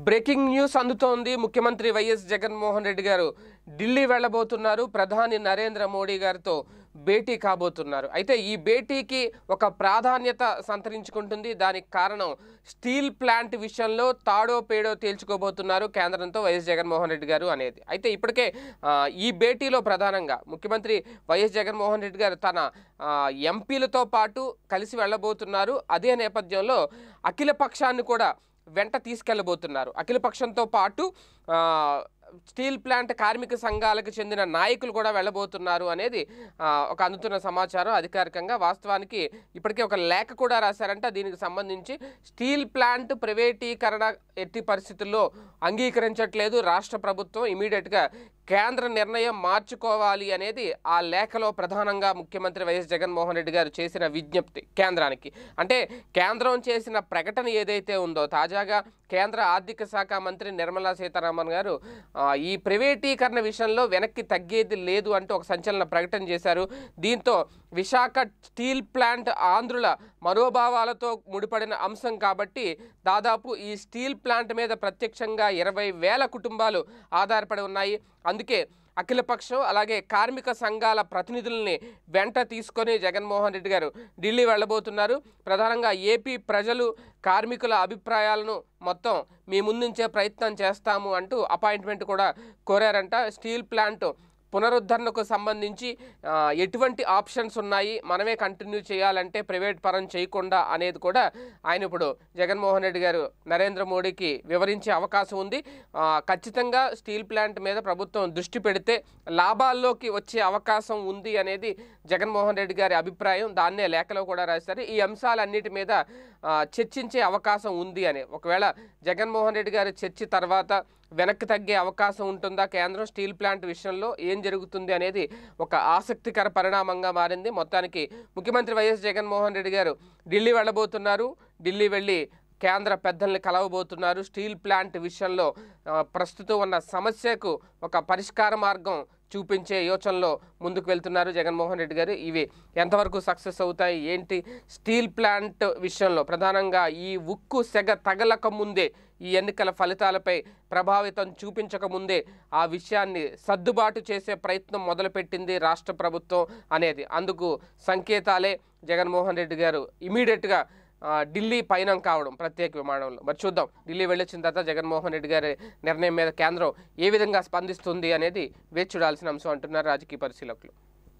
breaking news అందుతోంది ముఖ్యమంత్రి YS Jaganmohan Reddy గారు ఢిల్లీ వెళ్ళబోతున్నారు ప్రధాని నరేంద్ర మోడీ గారితో భేటీ కాబోతున్నారు అయితే ఈ భేటీకి ఒక ప్రాధాన్యత సంతరించుకుంటుంది దానికి కారణం స్టీల్ ప్లాంట్ విషయంలో తాడో పేడో తేల్చుకోబోతున్నారు కేంద్రంతో వైఎస్ జగన్మోహన్ రెడ్డి గారు అనేది అయితే ఇప్పటికే ఆ, ఈ భేటీలో ప్రధానంగా ముఖ్యమంత్రి వైఎస్ జగన్మోహన్ రెడ్డి గారు తన ఆ, ఎంపీలతో పాటు కలిసి వెళ్ళబోతున్నారు అదే నేపథ్యంలో అఖిల పక్షాన్ని కూడా వెంట తీసుకెళ్లబోతున్నారు అఖిలపక్షంతో పాటు ఆ, స్టీల్ ప్లాంట్ కార్మిక సంఘాలకు చెందిన నాయకులు కూడా వెళ్ళబోతున్నారు అనేది ఆ, ఒక అందుతున్న సమాచారం అధికారికంగా వాస్తవానికి ఇప్పటికే ఒక లేఖ కూడా రాశారంట దీనికి సంబంధించి స్టీల్ ప్లాంట్ ప్రైవేటీకరణ ఎట్టి పరిస్థితుల్లో అంగీకరించట్లేదు రాష్ట్ర ప్రభుత్వం ఇమీడియట్గా కేంద్ర నిర్ణయం మార్చుకోవాలి అనేది ఆ లేఖలో ప్రధానంగా ముఖ్యమంత్రి వైఎస్ జగన్మోహన్ రెడ్డి గారు చేసిన విజ్ఞప్తి కేంద్రానికి అంటే కేంద్రం చేసిన ప్రకటన ఏదైతే ఉందో తాజాగా కేంద్ర ఆర్థిక శాఖ మంత్రి నిర్మలా సీతారామన్ గారు ఆ, ఈ ప్రైవేటీకరణ విషయంలో వెనక్కి తగ్గేది లేదు అంటూ ఒక సంచలన ప్రకటన చేశారు దీంతో విశాఖ స్టీల్ ప్లాంట్ ఆంధ్రుల మనోభావాలతో ముడిపడిన అంశం కాబట్టి దాదాపు ఈ స్టీల్ ప్లాంట్ మీద ప్రత్యక్షంగా ఇరవై వేల కుటుంబాలు ఆధారపడి ఉన్నాయి అందుకే అఖిలపక్షం అలాగే కార్మిక సంఘాల ప్రతినిధుల్ని వెంట తీసుకొని జగన్మోహన్ రెడ్డి గారు ఢిల్లీ వెళ్ళబోతున్నారు ప్రధానంగా ఏపీ ప్రజలు కార్మికుల అభిప్రాయాలను మొత్తం మీ ముందుంచే ప్రయత్నం చేస్తాము అంటూ అపాయింట్మెంట్ కూడా కోరారంట స్టీల్ ప్లాంట్ పునరుద్ధరణకు సంబంధించి ఆ, ఎటువంటి ఆప్షన్స్ ఉన్నాయి మనమే కంటిన్యూ చేయాలంటే ప్రైవేట్ పరం చేయకుండా అనేది కూడా ఆయన ఇప్పుడు జగన్మోహన్ రెడ్డి గారు నరేంద్ర మోడీకి వివరించే అవకాశం ఉంది ఆ, ఖచ్చితంగా స్టీల్ ప్లాంట్ మీద ప్రభుత్వం దృష్టి పెడితే లాభాల్లోకి వచ్చే అవకాశం ఉంది అనేది జగన్మోహన్ రెడ్డి గారి అభిప్రాయం దాన్నే లేఖలో కూడా రాశారు ఈ అంశాలన్నిటి మీద ఆ, చర్చించే అవకాశం ఉంది అని ఒకవేళ జగన్మోహన్ రెడ్డి గారి చర్చ తర్వాత వెనక్కి తగ్గే అవకాశం ఉంటుందా కేంద్రం స్టీల్ ప్లాంట్ విషయంలో ఏం జరుగుతుంది అనేది ఒక ఆసక్తికర పరిణామంగా మారింది మొత్తానికి ముఖ్యమంత్రి వైఎస్ జగన్మోహన్ రెడ్డి గారు ఢిల్లీ వెళ్ళబోతున్నారు ఢిల్లీ వెళ్ళి కేంద్ర పెద్దల్ని కలవబోతున్నారు స్టీల్ ప్లాంట్ విషయంలో ఆ, ప్రస్తుతం ఉన్న సమస్యకు ఒక పరిష్కార మార్గం చూపించే యోచనలో ముందుకు వెళ్తున్నారు జగన్మోహన్ రెడ్డి గారు ఇవి ఎంతవరకు సక్సెస్ అవుతాయి ఏంటి స్టీల్ ప్లాంట్ విషయంలో ప్రధానంగా ఈ ఉక్కు సెగ తగలక ముందే ఈ ఎన్నికల ఫలితాలపై ప్రభావితం చూపించక ముందే ఆ విషయాన్ని సర్దుబాటు చేసే ప్రయత్నం మొదలుపెట్టింది రాష్ట్ర ప్రభుత్వం అనేది అందుకు సంకేతాలే జగన్మోహన్ రెడ్డి గారు ఇమీడియట్గా ఆ, ఢిల్లీ పయనం కావడం ప్రత్యేక విమానంలో మరి చూద్దాం ఢిల్లీ వెళ్ళొచ్చిన తర్వాత జగన్మోహన్ రెడ్డి గారి నిర్ణయం మీద కేంద్రం ఏ విధంగా స్పందిస్తుంది అనేది వేచి చూడాల్సిన అంశం అంటున్నారు రాజకీయ పరిశీలకులు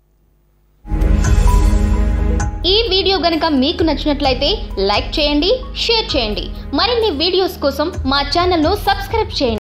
ఈ వీడియో గనుక మీకు నచ్చినట్లయితే లైక్ చేయండి షేర్ చేయండి మరిన్ని వీడియోస్ కోసం మా ఛానల్ను సబ్స్క్రైబ్ చేయండి